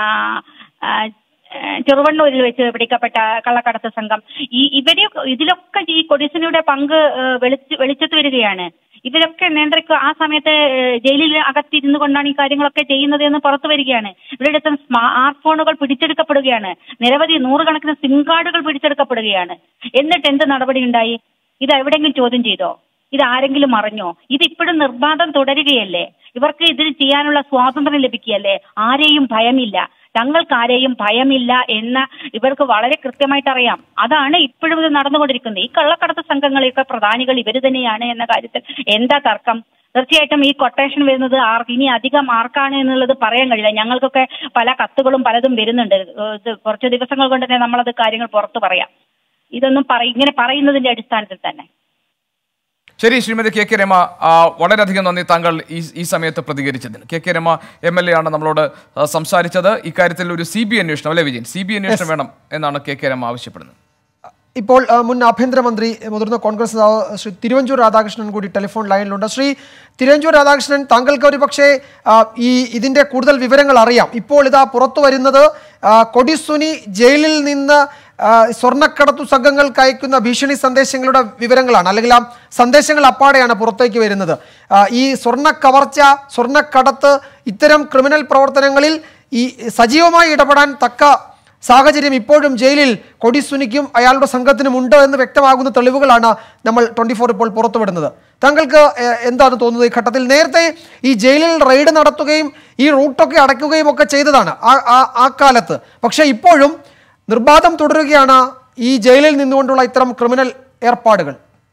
ആ, ഏഹ് ചെറുവണ്ണൂരിൽ വെച്ച് പിടിക്കപ്പെട്ട കള്ളക്കടത്ത് സംഘം ഈ ഇവരെ ഇതിലൊക്കെ ഈ കൊടിസിനിയുടെ പങ്ക് ഏഹ് വെളിച്ച് വെളിച്ചത്ത് വരികയാണ് ഇവരൊക്കെ നിയന്ത്രിക്കുക ആ സമയത്ത് ഏഹ് ജയിലിൽ അകത്തിരുന്നു കൊണ്ടാണ് ഈ കാര്യങ്ങളൊക്കെ ചെയ്യുന്നത് എന്ന് പുറത്തു വരികയാണ് ഇവരുടെ അടുത്ത് സ്മാർട്ട് ഫോണുകൾ പിടിച്ചെടുക്കപ്പെടുകയാണ് നിരവധി നൂറുകണക്കിന് സിം കാർഡുകൾ പിടിച്ചെടുക്കപ്പെടുകയാണ് എന്നിട്ട് എന്ത് നടപടി ഉണ്ടായി ഇത് എവിടെയെങ്കിലും ചോദ്യം ചെയ്തോ ഇത് ആരെങ്കിലും അറിഞ്ഞോ ഇത് ഇപ്പോഴും നിർബാധം തുടരുകയല്ലേ ഇവർക്ക് ഇതിന് ചെയ്യാനുള്ള സ്വാതന്ത്ര്യം ലഭിക്കുകയല്ലേ ആരെയും ഭയമില്ല തങ്ങൾക്ക് ആരെയും ഭയമില്ല എന്ന് ഇവർക്ക് വളരെ കൃത്യമായിട്ട് അറിയാം അതാണ് ഇപ്പോഴും ഇത് നടന്നുകൊണ്ടിരിക്കുന്നത് ഈ കള്ളക്കടത്ത് സംഘങ്ങളെയൊക്കെ പ്രധാനികൾ ഇവർ തന്നെയാണ് എന്ന കാര്യത്തിൽ എന്താ തർക്കം തീർച്ചയായിട്ടും ഈ കൊട്ടേഷൻ വരുന്നത് ആർ ഇനി അധികം ആർക്കാണ് എന്നുള്ളത് പറയാൻ കഴിയില്ല ഞങ്ങൾക്കൊക്കെ പല കത്തുകളും പലതും വരുന്നുണ്ട് ഏഹ് ഇത് കുറച്ച് ദിവസങ്ങൾ കൊണ്ട് തന്നെ നമ്മളത് കാര്യങ്ങൾ പുറത്തു പറയാം ഇതൊന്നും പറ ഇങ്ങനെ പറയുന്നതിന്റെ അടിസ്ഥാനത്തിൽ തന്നെ
ശരി ശ്രീമതി കെ കെ രമ ആ, വളരെയധികം നന്ദി താങ്കൾ ഈ ഈ സമയത്ത് പ്രതികരിച്ചതിന് K K Rama M L A ആണ് നമ്മളോട് ആ, സംസാരിച്ചത് ഇക്കാര്യത്തിൽ ഒരു സി ബി അന്വേഷണം അല്ലെ വിജയൻ സി ബി അന്വേഷണം വേണം എന്നാണ് കെ കെ രമ ആവശ്യപ്പെടുന്നത്
ഇപ്പോൾ ആ, മുൻ ആഭ്യന്തരമന്ത്രി മുതിർന്ന കോൺഗ്രസ് നേതാവ് ശ്രീ തിരുവഞ്ചൂർ രാധാകൃഷ്ണൻ കൂടി ടെലിഫോൺ ലൈനിലുണ്ട് ശ്രീ തിരുവഞ്ചൂർ രാധാകൃഷ്ണൻ താങ്കൾക്ക് ഒരു പക്ഷേ ആ, ഈ ഇതിന്റെ കൂടുതൽ വിവരങ്ങൾ അറിയാം ഇപ്പോൾ ഇതാ പുറത്തു വരുന്നത് ആ, കൊടിസുനി ജയിലിൽ നിന്ന് ആ, സ്വർണ്ണക്കടത്തു സംഘങ്ങൾക്ക് അയക്കുന്ന ഭീഷണി സന്ദേശങ്ങളുടെ വിവരങ്ങളാണ് അല്ലെങ്കിൽ ആ സന്ദേശങ്ങൾ അപ്പാടെയാണ് പുറത്തേക്ക് വരുന്നത് ആ, ഈ സ്വർണ്ണ കവർച്ച സ്വർണ്ണക്കടത്ത് ഇത്തരം ക്രിമിനൽ പ്രവർത്തനങ്ങളിൽ ഈ സജീവമായി ഇടപെടാൻ തക്ക സാഹചര്യം ഇപ്പോഴും ജയിലിൽ കൊടിസുനിക്കും അയാളുടെ സംഘത്തിനും ഉണ്ട് എന്ന് വ്യക്തമാകുന്ന തെളിവുകളാണ് നമ്മൾ ട്വന്റി ഫോർ ഇപ്പോൾ പുറത്തുവിടുന്നത് താങ്കൾക്ക് ഏഹ്, എന്താണ് തോന്നുന്നത് ഈ ഘട്ടത്തിൽ നേരത്തെ ഈ ജയിലിൽ റെയ്ഡ് നടത്തുകയും ഈ റൂട്ടൊക്കെ അടയ്ക്കുകയും ഒക്കെ ചെയ്തതാണ് ആ- ആ- ആ കാലത്ത് പക്ഷേ ഇപ്പോഴും നിർബാധം തുടരുകയാണ് ഈ ജയിലിൽ നിന്നുകൊണ്ടുള്ള ഇത്തരം ക്രിമിനൽ ഏർപ്പാടുകൾ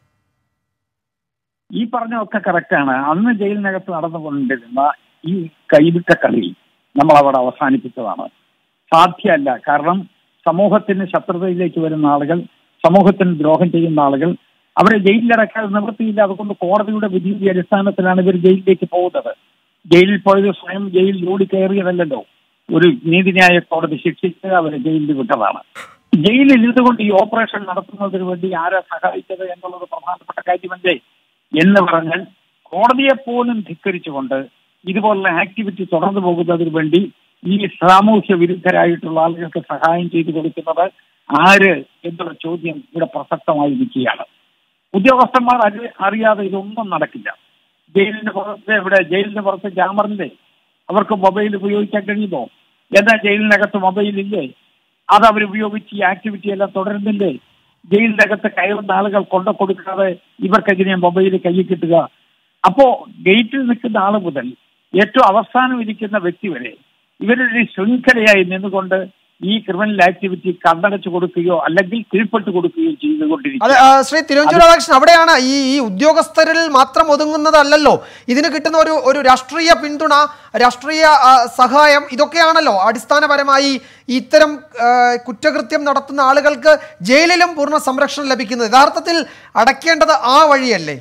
ഈ പറഞ്ഞതൊക്കെ കറക്റ്റാണ് അന്ന് ജയിലിനകത്ത് നടന്നുകൊണ്ടിരുന്ന ഈ കൈവിട്ട കളി നമ്മൾ അവിടെ അവസാനിപ്പിച്ചതാണ് സാധ്യമല്ല കാരണം സമൂഹത്തിന് ശത്രുതയിലേക്ക് വരുന്ന ആളുകൾ സമൂഹത്തിന് ദ്രോഹം ചെയ്യുന്ന ആളുകൾ അവരെ ജയിലിലടക്കാതെ നിവൃത്തിയില്ല അതുകൊണ്ട് കോടതിയുടെ വിധിയുടെ അടിസ്ഥാനത്തിലാണ് ഇവർ ജയിലിലേക്ക് പോകുന്നത് ജയിലിൽ പോയത് സ്വയം ജയിലിൽ ഓടി കയറിയതല്ലല്ലോ ഒരു നീതിന്യായ കോടതി ശിക്ഷിച്ച് അവരെ ജയിലിൽ വിട്ടതാണ് ജയിലിൽ ഇരുന്നുകൊണ്ട് ഈ ഓപ്പറേഷൻ നടത്തുന്നതിന് വേണ്ടി ആരാ സഹായിച്ചത് എന്നുള്ളത് പ്രധാനപ്പെട്ട കാര്യമല്ലേ എന്ന് പറഞ്ഞാൽ കോടതിയെ പോലും ധിക്കരിച്ചുകൊണ്ട് ഇതുപോലുള്ള ആക്ടിവിറ്റി തുടർന്നു പോകുന്നതിന് വേണ്ടി ഈ സാമൂഹ്യ വിരുദ്ധരായിട്ടുള്ള ആളുകൾക്ക് സഹായം ചെയ്തു കൊടുക്കുന്നത് ആര് എന്നുള്ള ചോദ്യം ഇവിടെ പ്രസക്തമായി നിൽക്കുകയാണ് ഉദ്യോഗസ്ഥന്മാർ അറി അറിയാതെ ഇതൊന്നും നടക്കില്ല ജയിലിന്റെ പുറത്ത് ഇവിടെ ജയിലിന്റെ പുറത്ത് ക്യാമറില്ലേ അവർക്ക് മൊബൈൽ ഉപയോഗിക്കാൻ കഴിയുമോ എന്നാൽ ജയിലിനകത്ത് മൊബൈൽ ഇല്ലേ അത് അവർ ഉപയോഗിച്ച് ഈ ആക്ടിവിറ്റി എല്ലാം തുടരുന്നില്ലേ ജയിലിന്റെ അകത്ത് കയറുന്ന ആളുകൾ കൊണ്ടു കൊടുക്കാതെ ഇവർക്കെതിരെ മൊബൈൽ കയ്യിൽ കിട്ടുക അപ്പോ ഗേറ്റിൽ നിൽക്കുന്ന ആള് മുതൽ ഏറ്റവും അവസാനം ഇരിക്കുന്ന വ്യക്തി വരെ ഇവരുടെ ശൃംഖലയായി നിന്നുകൊണ്ട് ഈ ക്രിമിനൽ ആക്ടിവിറ്റി കണ്ണടച്ചു കൊടുക്കുകയോ അല്ലെങ്കിൽ കീഴ്പ്പെട്ട് കൊടുക്കുകയോ
അതെ
ചെയ്തുകൊണ്ടിരിക്കുക
ആ, ശ്രീ തിരുവഞ്ചൂർ രാധാകൃഷ്ണൻ അവിടെയാണ് ഈ ഈ ഉദ്യോഗസ്ഥരിൽ മാത്രം ഒതുങ്ങുന്നതല്ലല്ലോ ഇതിന് കിട്ടുന്ന ഒരു ഒരു രാഷ്ട്രീയ പിന്തുണ രാഷ്ട്രീയ ആ, സഹായം ഇതൊക്കെയാണല്ലോ അടിസ്ഥാനപരമായി ഇത്തരം ആ, കുറ്റകൃത്യം നടത്തുന്ന ആളുകൾക്ക് ജയിലിലും പൂർണ്ണ സംരക്ഷണം ലഭിക്കുന്നത് യഥാർത്ഥത്തിൽ അടയ്ക്കേണ്ടത് ആ വഴിയല്ലേ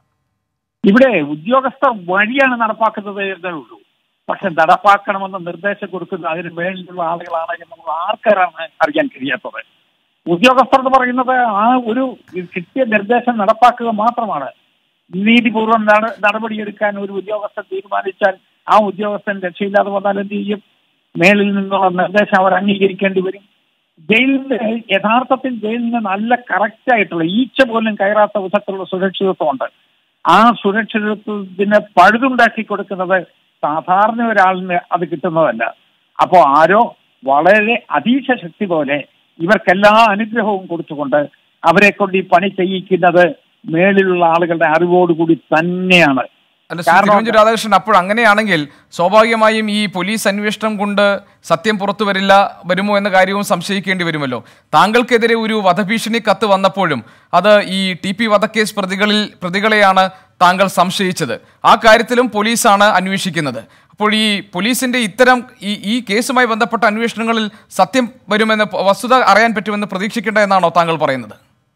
ഇവിടെ ഉദ്യോഗസ്ഥർ വഴിയാണ് നടപ്പാക്കുന്നത് എന്നേ ഉള്ളൂ പക്ഷെ നടപ്പാക്കണമെന്ന് നിർദ്ദേശം കൊടുക്കുന്ന അതിന് മേളിലുള്ള ആളുകളാണ് എന്നുള്ളത് ആർക്കാരാണ് അറിയാൻ കഴിയാത്തത് ഉദ്യോഗസ്ഥർ എന്ന് പറയുന്നത് ആ ഒരു കിട്ടിയ നിർദ്ദേശം നടപ്പാക്കുക മാത്രമാണ് നീതിപൂർവ്വം നട- നടപടിയെടുക്കാൻ ഒരു ഉദ്യോഗസ്ഥൻ തീരുമാനിച്ചാൽ ആ ഉദ്യോഗസ്ഥൻ രക്ഷയില്ലാതെ വന്നാൽ എന്ത് ചെയ്യും മേളിൽ നിന്നുള്ള നിർദ്ദേശം അവർ അംഗീകരിക്കേണ്ടി വരും ജയിലിന്റെ യഥാർത്ഥത്തിൽ ജയിലിന് നല്ല കറക്റ്റ് ആയിട്ടുള്ള ഈച്ച പോലും കയറാത്ത വിധത്തിലുള്ള സുരക്ഷിതത്വമുണ്ട് ആ സുരക്ഷിതത്വത്തിന് പഴുതുണ്ടാക്കി കൊടുക്കുന്നത് സാധാരണ ഒരാളിന് അത് കിട്ടുന്നതല്ല അപ്പോ ആരോ വളരെ അതീശ ശക്തി പോലെ ഇവർക്കെല്ലാ അനുഗ്രഹവും കൊടുത്തുകൊണ്ട് അവരെ കൊണ്ട് ഈ പണി ചെയ്യിക്കുന്നത് മേളിലുള്ള ആളുകളുടെ അറിവോടുകൂടി തന്നെയാണ്
അല്ല ശ്രീ
കാരണം
തിരുവഞ്ചൂർ രാധാകൃഷ്ണൻ അപ്പോൾ അങ്ങനെയാണെങ്കിൽ സ്വാഭാവികമായും ഈ പോലീസ് അന്വേഷണം കൊണ്ട് സത്യം പുറത്തു വരില്ല വരുമോ എന്ന കാര്യവും സംശയിക്കേണ്ടി വരുമല്ലോ താങ്കൾക്കെതിരെ ഒരു വധഭീഷണി കത്ത് വന്നപ്പോഴും അത് ഈ ടി പി വധക്കേസ് പ്രതികളിൽ പ്രതികളെയാണ് താങ്കൾ സംശയിച്ചത് ആ കാര്യത്തിലും പോലീസാണ് അന്വേഷിക്കുന്നത് അപ്പോൾ ഈ പോലീസിന്റെ ഇത്തരം ഈ ഈ കേസുമായി ബന്ധപ്പെട്ട അന്വേഷണങ്ങളിൽ സത്യം വരുമെന്ന് വസ്തുത അറിയാൻ പറ്റുമെന്ന് പ്രതീക്ഷിക്കേണ്ട എന്നാണോ താങ്കൾ പറയുന്നത്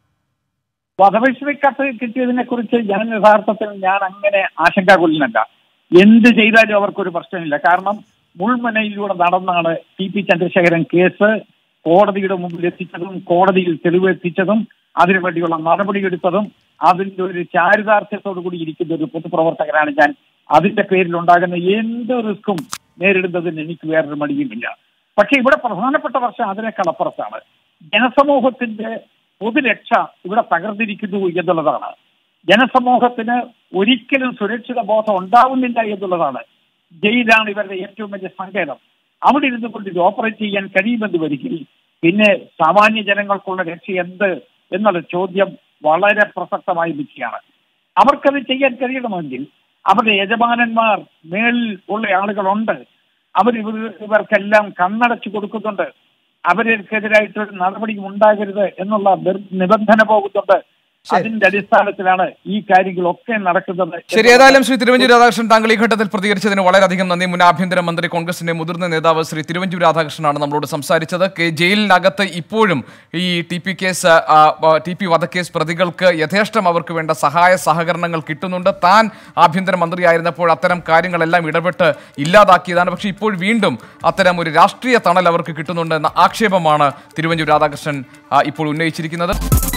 വധഭീഷണി കത്ത് കിട്ടിയതിനെ കുറിച്ച് ഞാൻ യഥാർത്ഥത്തിൽ ഞാൻ അങ്ങനെ ആശങ്കാകുലനല്ല എന്ത് ചെയ്താലും അവർക്കൊരു പ്രശ്നമില്ല കാരണം മുൾമുനയിലൂടെ നടന്നാണ് ടി പി ചന്ദ്രശേഖരൻ കേസ് കോടതിയുടെ മുമ്പിൽ എത്തിച്ചതും കോടതിയിൽ തെളിവ് എത്തിച്ചതും അതിനുവേണ്ടിയുള്ള നടപടിയെടുത്തതും അതിന്റെ ഒരു ചാരിതാർത്ഥ്യത്തോടു കൂടി ഇരിക്കുന്ന ഒരു പൊതുപ്രവർത്തകനാണ് ഞാൻ അതിന്റെ പേരിൽ ഉണ്ടാകുന്ന എന്ത് റിസ്ക്കും നേരിടുന്നതിന് എനിക്ക് വേറൊരു മടിയുമില്ല പക്ഷെ ഇവിടെ പ്രധാനപ്പെട്ട പ്രശ്നം അതിനേക്കാൾ അപ്പുറത്താണ് ജനസമൂഹത്തിന്റെ പൊതുരക്ഷ ഇവിടെ തകർന്നിരിക്കുന്നു എന്നുള്ളതാണ് ജനസമൂഹത്തിന് ഒരിക്കലും സുരക്ഷിത ബോധം ഉണ്ടാവുന്നില്ല എന്നുള്ളതാണ് ജയിലാണ് ഇവരുടെ ഏറ്റവും വലിയ സങ്കേതം അവിടെ ഇരുന്നു കൊണ്ട് ഇത് ഓപ്പറേറ്റ് ചെയ്യാൻ കഴിയുമെന്ന് വരികിൽ പിന്നെ സാമാന്യ ജനങ്ങൾക്കുള്ള രക്ഷ എന്ത് എന്നുള്ള ചോദ്യം വളരെ പ്രസക്തമായി നിൽക്കുകയാണ് അവർക്കത് ചെയ്യാൻ കഴിയണമെങ്കിൽ അവരുടെ യജമാനന്മാർ മേളിൽ ഉള്ള ആളുകളുണ്ട് അവർ ഇവർ ഇവർക്കെല്ലാം കണ്ണടച്ചു കൊടുക്കുന്നുണ്ട് അവർക്കെതിരായിട്ടൊരു നടപടിയും ഉണ്ടാകരുത് എന്നുള്ള നിർ- നിബന്ധന പോകുന്നുണ്ട് അതിന്റെ അടിസ്ഥാനത്തിലാണ് ഈ കാര്യങ്ങളൊക്കെ നടക്കുന്നത്
ശരി ഏതായാലും ശ്രീ തിരുവഞ്ചൂർ രാധാകൃഷ്ണൻ താങ്കൾ ഈ ഘട്ടത്തിൽ പ്രതികരിച്ചതിന് വളരെയധികം നന്ദി മുൻ ആഭ്യന്തരമന്ത്രി കോൺഗ്രസിന്റെ മുതിർന്ന നേതാവ് ശ്രീ തിരുവഞ്ചൂർ രാധാകൃഷ്ണനാണ് നമ്മളോട് സംസാരിച്ചത് കെ ജയിലിനകത്ത് ഇപ്പോഴും ഈ ടി പി കേസ് ആ, ആ, ടി പി വധക്കേസ് പ്രതികൾക്ക് യഥേഷ്ടം അവർക്ക് വേണ്ട സഹായ സഹകരണങ്ങൾ കിട്ടുന്നുണ്ട് താൻ ആഭ്യന്തരമന്ത്രിയായിരുന്നപ്പോൾ അത്തരം കാര്യങ്ങളെല്ലാം ഇടപെട്ട് ഇല്ലാതാക്കിയതാണ് പക്ഷേ ഇപ്പോൾ വീണ്ടും അത്തരം ഒരു രാഷ്ട്രീയ തണൽ അവർക്ക് കിട്ടുന്നുണ്ട് എന്ന ആക്ഷേപമാണ് തിരുവഞ്ചൂർ രാധാകൃഷ്ണൻ ആ, ഇപ്പോൾ ഉന്നയിച്ചിരിക്കുന്നത്